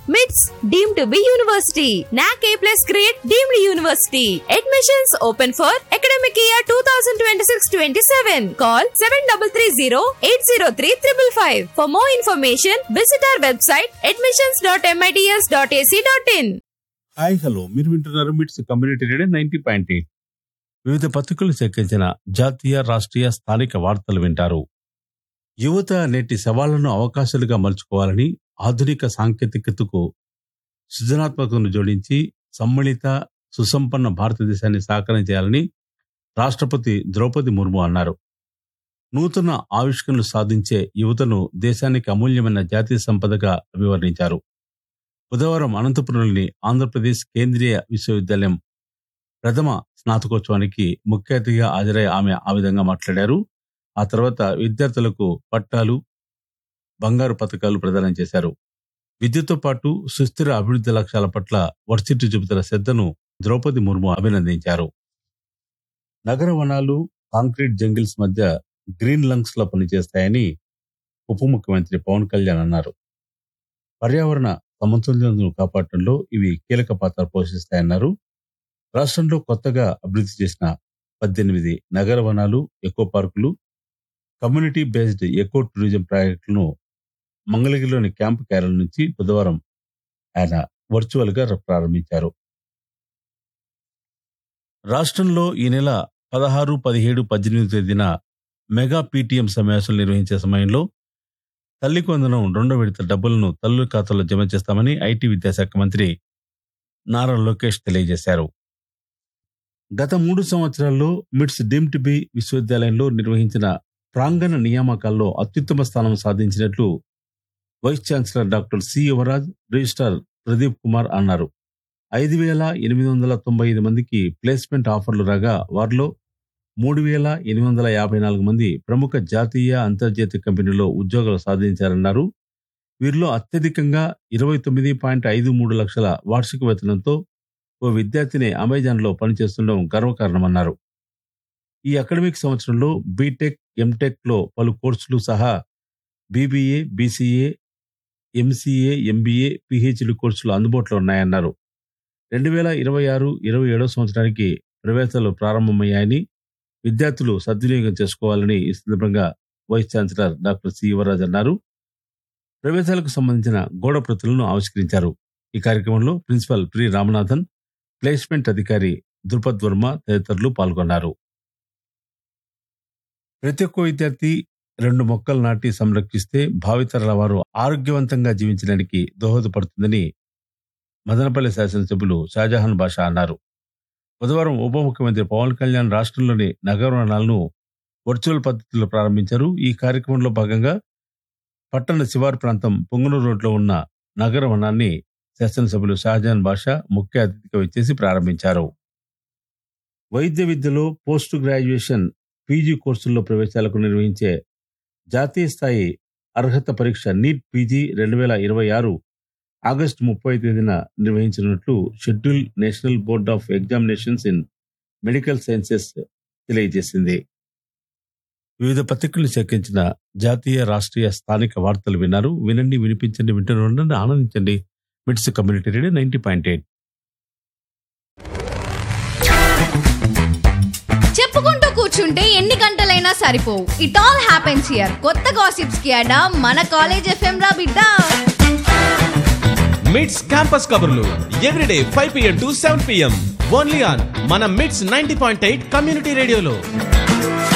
MITS deemed to be university. NAC A plus grade deemed university. Admissions open for academic year 2026-27. Call 7330-803-555. For more information, visit our website admissions.mits.ac.in. Hi hello మీరు వింటున్నారు MITS community radio ninety point eight వివిధ పత్రికలు సేకరించిన జాతీయ రాష్ట్రీయ స్థానిక వార్తలు వింటారు యువత నేటి సవాళ్లను అవకాశాలుగా మలుచుకోవాలని ఆధునిక సాంకేతికతకు సృజనాత్మకతను జోడించి సమ్మిళిత సుసంపన్న భారతదేశాన్ని సాకారం చేయాలని రాష్ట్రపతి ద్రౌపది ముర్ము అన్నారు నూతన ఆవిష్కరణలు సాధించే యువతను దేశానికి అమూల్యమైన జాతీయ సంపదగా అభివర్ణించారు బుధవారం అనంతపురంలోని ఆంధ్రప్రదేశ్ కేంద్రీయ విశ్వవిద్యాలయం ప్రథమ స్నాతకోత్సవానికి ముఖ్య అతిథిగా హాజరై ఆమె ఆ విధంగా మాట్లాడారు ఆ తర్వాత విద్యార్థులకు పట్టాలు బంగారు పథకాలు ప్రదానం చేశారు విద్యతో పాటు సుస్థిర అభివృద్ధి లక్ష్యాల పట్ల వర్సిటీ చూపుతున్న శ్రద్ధను ద్రౌపది ముర్ము అభినందించారు నగర వనాలు కాంక్రీట్ జంగిల్స్ మధ్య గ్రీన్ లంగ్స్ లో పనిచేస్తాయని ఉప ముఖ్యమంత్రి పవన్ కళ్యాణ్ అన్నారు పర్యావరణ సమతుల్యతను కాపాడటంలో ఇవి కీలక పాత్ర పోషిస్తాయన్నారు రాష్ట్రంలో కొత్తగా అభివృద్ధి చేసిన పద్దెనిమిది నగర వనాలు ఎకో పార్కులు కమ్యూనిటీ బేస్డ్ ఎకో టూరిజం ప్రాజెక్టులను మంగళగిరిలోని క్యాంప్ క్యారల్ నుంచి బుధవారం ఆయన వర్చువల్ గా ప్రారంభించారు రాష్ట్రంలో ఈ నెల పదహారు పదిహేడు పద్దెనిమిది తేదీన మెగా పీటీఎం సమావేశాలు నిర్వహించే సమయంలో తల్లికి వందనం రెండో విడత డబ్బులను తల్లుల ఖాతాలో జమ చేస్తామని ఐటీ విద్యాశాఖ మంత్రి నారా లోకేష్ తెలియజేశారు గత మూడు సంవత్సరాల్లో మిట్స్ డీమ్డ్ బి విశ్వవిద్యాలయంలో నిర్వహించిన ప్రాంగణ నియామకాల్లో అత్యుత్తమ స్థానం సాధించినట్లు vice chancellor doctor C Yuvaraj registrar Pradeep Kumar అన్నారు ఐదు వేల ఎనిమిది వందల తొంభై ఐదు మందికి ప్లేస్మెంట్ ఆఫర్లు రాగా వారిలో మూడు వేల ఎనిమిది వందల యాభై నాలుగు మంది ప్రముఖ జాతీయ అంతర్జాతీయ కంపెనీలో ఉద్యోగాలు సాధించారన్నారు వీరిలో అత్యధికంగా ఇరవై తొమ్మిది పాయింట్ ఐదు మూడు లక్షల వార్షిక వేతనంతో ఓ విద్యార్థిని అమెజాన్లో పనిచేస్తుండడం గర్వకారణమన్నారు ఈ అకాడమిక్ సంవత్సరంలో బీటెక్ ఎంటెక్ లో పలు కోర్సులు సహా BBA BCA MCA MBA PhD కోర్సులు అందుబాటులో ఉన్నాయన్నారు రెండు వేల ఇరవై ఆరు ఇరవై ఏడో సంవత్సరానికి ప్రవేశాలు ప్రారంభమయ్యాయని విద్యార్థులు సద్వినియోగం చేసుకోవాలని ఈ సందర్భంగా vice chancellor doctor C Yuvaraj అన్నారు ప్రవేశాలకు సంబంధించిన గోడ ప్రతులను ఆవిష్కరించారు ఈ కార్యక్రమంలో ప్రిన్సిపల్ ప్రి రామనాథన్ ప్లేస్మెంట్ అధికారి ద్రుపద్ వర్మ తదితరులు పాల్గొన్నారు ప్రతి ఒక్క విద్యార్థి రెండు మొక్కలు నాటి సంరక్షిస్తే భావితరాల వారు ఆరోగ్యవంతంగా జీవించడానికి దోహదపడుతుందని మదనపల్లి శాసనసభ్యులు షాజహాన్ బాషా అన్నారు బుధవారం ఉప ముఖ్యమంత్రి పవన్ కళ్యాణ్ రాష్ట్రంలోని నగరవనాలను వర్చువల్ పద్ధతిలో ప్రారంభించారు ఈ కార్యక్రమంలో భాగంగా పట్టణ శివారు ప్రాంతం పొంగనూరు రోడ్లో ఉన్న నగర వనాన్ని శాసనసభ్యులు షాజహాన్ బాషా ముఖ్య అతిథిగా వచ్చేసి ప్రారంభించారు వైద్య విద్యలో పోస్ట్ గ్రాడ్యుయేషన్ పీజీ కోర్సుల్లో ప్రవేశాలకు నిర్వహించే జాతీయ స్థాయి అర్హత పరీక్ష నీట్ పీజీ రెండు వేల ఇరవై ఆరు ఆగస్టు ముప్పై తేదీన నిర్వహించనున్నట్లు schedule national board of examinations in medical sciences తెలియజేసింది వివిధ పత్రికలు సేకరించిన జాతీయ రాష్ట్రీయ స్థానిక వార్తలు విన్నారు వినండి వినిపించండి వింటూనే ఉండండి ఆనందించండి MITS community radio ninety point eight చెప్పుకుంటూ కూర్చుంటే ఎన్ని గంటలైనా సరిపోవు ఇట్ ఆల్ హ్యాపెన్స్ హియర్ కొత్త గాసిప్స్ కి అడా మన కాలేజ్ ఎఫ్ఎం రా బిడ్డ మిడ్స్ క్యాంపస్ కబుర్లు everyday five PM to seven PM only on మన MITS ninety point eight community రేడియోలో